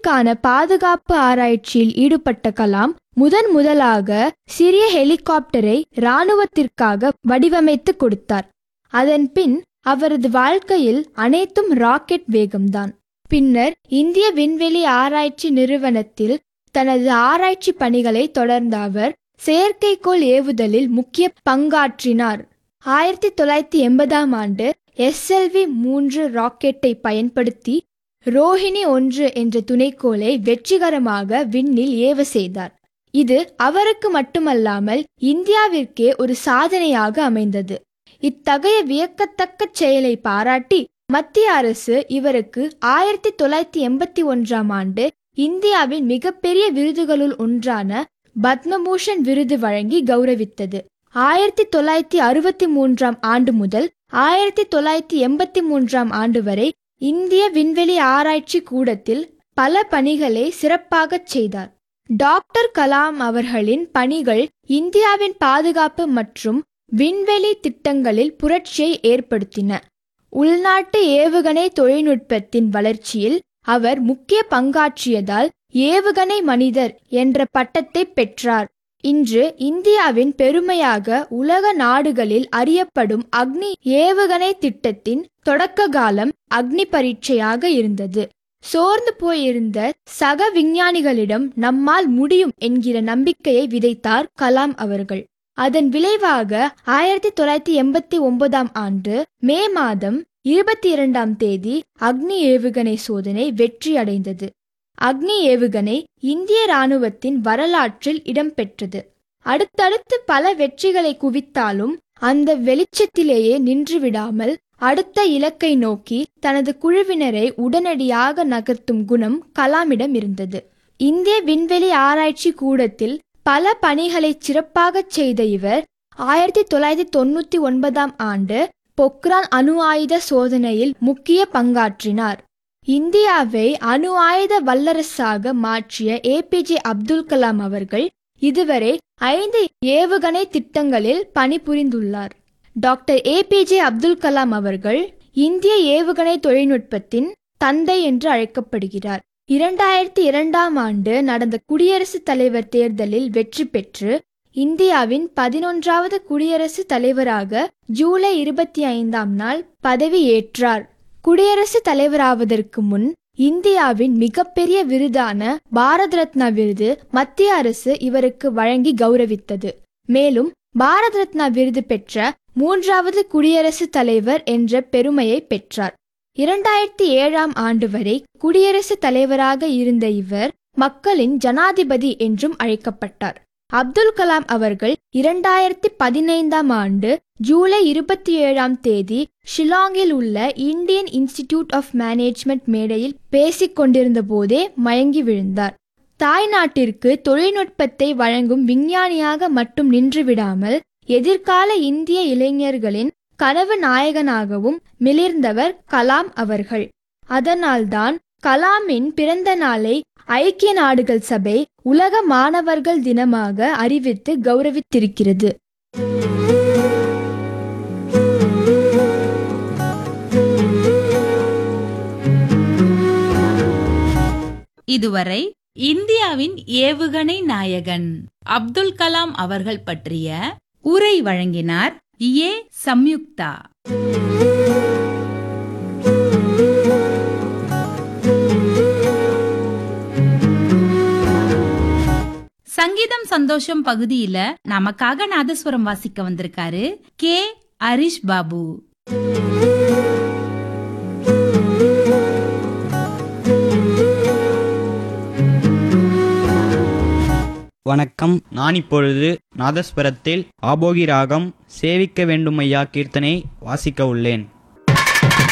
விண்வெளிக்கான பாதுகாப்பு ஆராய்ச்சியில் ஈடுபட்ட கலாம் முதன் முதலாக சிறிய ஹெலிகாப்டரை இராணுவத்திற்காக வடிவமைத்து கொடுத்தார் அதன் பின் அவரது வாழ்க்கையில் அனைத்தும் ராக்கெட் வேகம்தான் பின்னர் இந்திய விண்வெளி ஆராய்ச்சி நிறுவனத்தில் தனது ஆராய்ச்சி பணிகளை தொடர்ந்த அவர் செயற்கைக்கோள் ஏவுதலில் முக்கிய பங்காற்றினார் ஆயிரத்தி தொள்ளாயிரத்தி எண்பதாம் ஆண்டு எஸ்எல்வி மூன்று ராக்கெட்டை பயன்படுத்தி ரோஹிணி ஒன்று என்ற துணைக்கோளை வெற்றிகரமாக விண்ணில் ஏவ செய்தார் இது அவருக்கு மட்டுமல்லாமல் இந்தியாவிற்கே ஒரு சாதனையாக அமைந்தது இத்தகைய வியக்கத்தக்க செயலை பாராட்டி மத்திய அரசு இவருக்கு ஆயிரத்தி தொள்ளாயிரத்தி எண்பத்தி ஒன்றாம் ஆண்டு இந்தியாவின் மிகப்பெரிய விருதுகளுள் ஒன்றான பத்மபூஷன் விருது வழங்கி கௌரவித்தது ஆயிரத்தி தொள்ளாயிரத்தி அறுபத்தி மூன்றாம் ஆண்டு முதல் ஆயிரத்தி தொள்ளாயிரத்தி எண்பத்தி மூன்றாம் ஆண்டு வரை இந்திய விண்வெளி ஆராய்ச்சி கூடத்தில் பல பணிகளை சிறப்பாகச் செய்தார் டாக்டர் கலாம் அவர்களின் பணிகள் இந்தியாவின் பாதுகாப்பு மற்றும் விண்வெளி திட்டங்களில் புரட்சியை ஏற்படுத்தின உள்நாட்டு ஏவுகணை தொழில்நுட்பத்தின் வளர்ச்சியில் அவர் முக்கிய பங்காற்றியதால் ஏவுகணை மனிதர் என்ற பட்டத்தை பெற்றார் இன்று இந்தியாவின் பெருமையாக உலக நாடுகளில் அறியப்படும் அக்னி ஏவுகணை திட்டத்தின் தொடக்க காலம் அக்னி பரீட்சையாக இருந்தது சோர்ந்து போயிருந்த சக விஞ்ஞானிகளிடம் நம்மால் முடியும் என்கிற நம்பிக்கையை விதைத்தார் கலாம் அவர்கள் அதன் விளைவாக ஆயிரத்தி தொள்ளாயிரத்தி எண்பத்தி ஒன்பதாம் ஆண்டு மே மாதம் இருபத்தி இரண்டாம் தேதி அக்னி ஏவுகணை சோதனை வெற்றி அடைந்தது அக்னி ஏவுகணை இந்திய இராணுவத்தின் வரலாற்றில் இடம்பெற்றது அடுத்தடுத்து பல வெற்றிகளை குவித்தாலும் அந்த வெளிச்சத்திலேயே நின்றுவிடாமல் அடுத்த இலக்கை நோக்கி தனது குழுவினரை உடனடியாக நகர்த்தும் குணம் கலாமிடம் இருந்தது இந்திய விண்வெளி ஆராய்ச்சி கூடத்தில் பல பணிகளை சிறப்பாகச் செய்த இவர் ஆயிரத்தி தொள்ளாயிரத்தி தொண்ணூத்தி ஒன்பதாம் ஆண்டு பொக்ரான் அணு ஆயுத சோதனையில் முக்கிய பங்காற்றினார் இந்தியாவை அணு ஆயுத வல்லரசாக மாற்றிய ஏபிஜே அப்துல் கலாம் அவர்கள் இதுவரை ஐந்து ஏவுகணை திட்டங்களில் பணிபுரிந்துள்ளார் டாக்டர் ஏபிஜே அப்துல் கலாம் அவர்கள் இந்திய ஏவுகணை தொழில்நுட்பத்தின் தந்தை என்று அழைக்கப்படுகிறார் இரண்டாயிரத்தி இரண்டாம் ஆண்டு நடந்த குடியரசுத் தலைவர் தேர்தலில் வெற்றி பெற்று இந்தியாவின் பதினொன்றாவது குடியரசுத் தலைவராக ஜூலை இருபத்தி ஐந்தாம் நாள் பதவி ஏற்றார் குடியரசுத் தலைவராவதற்கு முன் இந்தியாவின் மிகப்பெரிய விருதான பாரத் ரத்னா விருது மத்திய அரசு இவருக்கு வழங்கி கௌரவித்தது மேலும் பாரத் ரத்னா விருது பெற்ற மூன்றாவது குடியரசுத் தலைவர் என்ற பெருமையை பெற்றார் இரண்டாயிரத்தி ஏழாம் ஆண்டு வரை குடியரசுத் தலைவராக இருந்த இவர் மக்களின் ஜனாதிபதி என்றும் அழைக்கப்பட்டார் அப்துல் கலாம் அவர்கள் இரண்டாயிரத்தி பதினைந்தாம் ஆண்டு ஜூலை இருபத்தி ஏழாம் தேதி ஷில்லாங்கில் உள்ள இந்தியன் இன்ஸ்டிடியூட் ஆஃப் மேனேஜ்மெண்ட் மேடையில் பேசிக் கொண்டிருந்த போதே மயங்கி விழுந்தார் தாய் நாட்டிற்கு தொழில்நுட்பத்தை வழங்கும் விஞ்ஞானியாக மட்டும் நின்றுவிடாமல் எதிர்கால இந்திய இளைஞர்களின் கனவு நாயகனாகவும் மிளிர்ந்தவர் கலாம் அவர்கள் அதனால்தான் கலாமின் பிறந்த நாளை ஐக்கிய நாடுகள் சபை உலக மாணவர்கள் தினமாக அறிவித்து கௌரவித்திருக்கிறது இதுவரை இந்தியாவின் ஏவுகணை நாயகன் அப்துல் கலாம் அவர்கள் பற்றிய உரை வழங்கினார் ஏ சம்யுக்தா சங்கீதம் சந்தோஷம் பகுதியில நமக்காக நாதஸ்வரம் வாசிக்க வந்திருக்காரு கே ஹரிஷ் பாபு வணக்கம் நான் இப்பொழுது நாதஸ்வரத்தில் ஆபோகி ராகம் சேவிக்க வேண்டுமையா கீர்த்தனை வாசிக்க உள்ளேன்